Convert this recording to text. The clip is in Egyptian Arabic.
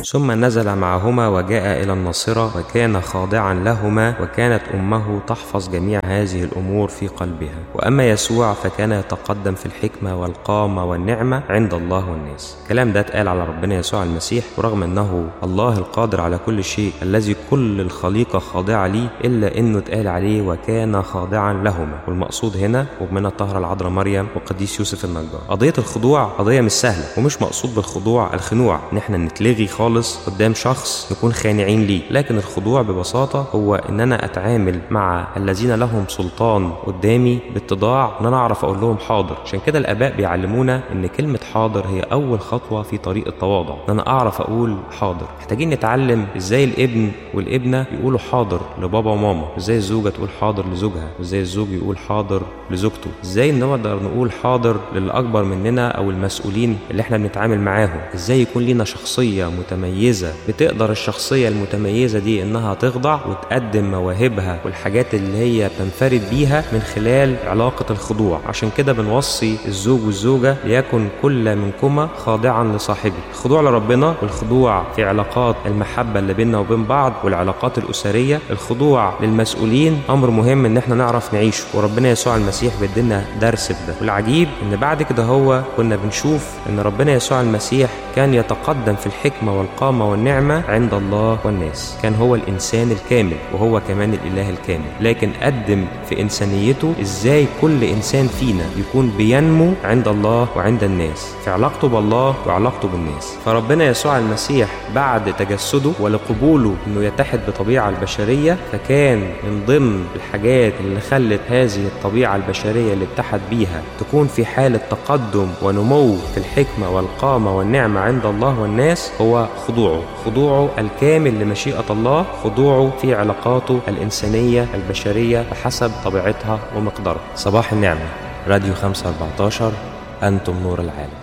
ثم نزل معهما وجاء إلى الناصرة وكان خاضعا لهما وكانت أمه تحفظ جميع هذه الأمور في قلبها وأما يسوع فكان يتقدم في الحكمة والقامة والنعمة عند الله والناس الكلام ده اتقال على ربنا يسوع المسيح ورغم أنه الله القادر على كل شيء الذي كل الخليقة خاضعة ليه إلا أنه اتقال عليه وكان خاضعا لهما والمقصود هنا ومن الطاهرة العذراء مريم وقديس يوسف النجار قضية الخضوع قضية مش سهلة ومش مقصود بالخضوع الخنوع ان احنا نتلغي خالص قدام شخص نكون خانعين ليه لكن الخضوع ببساطة هو ان انا اتعامل مع الذين لهم سلطان قدامي باتضاع ان انا اعرف اقول لهم حاضر عشان كده الاباء بيعلمونا ان كلمة حاضر هي اول خطوة في طريق التواضع ان انا اعرف اقول حاضر محتاجين نتعلم ازاي الابن والابنة يقولوا حاضر لبابا وماما ازاي الزوجة تقول حاضر لزوجها ازاي الزوج يقول حاضر لزوجته ازاي نقدر نقول حاضر للي اكبر مننا او المسؤولين اللي احنا بنتعامل معاهم ازاي يكون لينا شخصيه متميزه بتقدر الشخصيه المتميزه دي انها تخضع وتقدم مواهبها والحاجات اللي هي تنفرد بيها من خلال علاقه الخضوع عشان كده بنوصي الزوج والزوجه ليكن كل منكما خاضعا لصاحبه الخضوع لربنا والخضوع في علاقات المحبه اللي بيننا وبين بعض والعلاقات الاسريه الخضوع للمسؤولين امر مهم ان احنا نعرف نعيشه وربنا يسوع المسيح بيدينا درس في ده والعجيب ان بعد كده هو كنا بنشوف ان ربنا يسوع المسيح كان يتقدم في الحكمه والقامه والنعمه عند الله والناس كان هو الانسان الكامل وهو كمان الاله الكامل لكن قدم في انسانيته ازاي كل انسان فينا يكون بينمو عند الله وعند الناس في علاقته بالله وعلاقته بالناس فربنا يسوع المسيح بعد تجسده ولقبوله انه يتحد بطبيعه البشريه فكان من ضمن الحاجات اللي خلت هذه الطبيعه البشريه اللي اتحد بيها تكون في حاله تقدم ونمو في الحكمه والقامه والنعمه عند الله والناس هو خضوعه خضوعه الكامل لمشيئه الله خضوعه في علاقاته الانسانيه البشريه بحسب طبيعتها ومقدارها صباح النعمه راديو 514 انتم نور العالم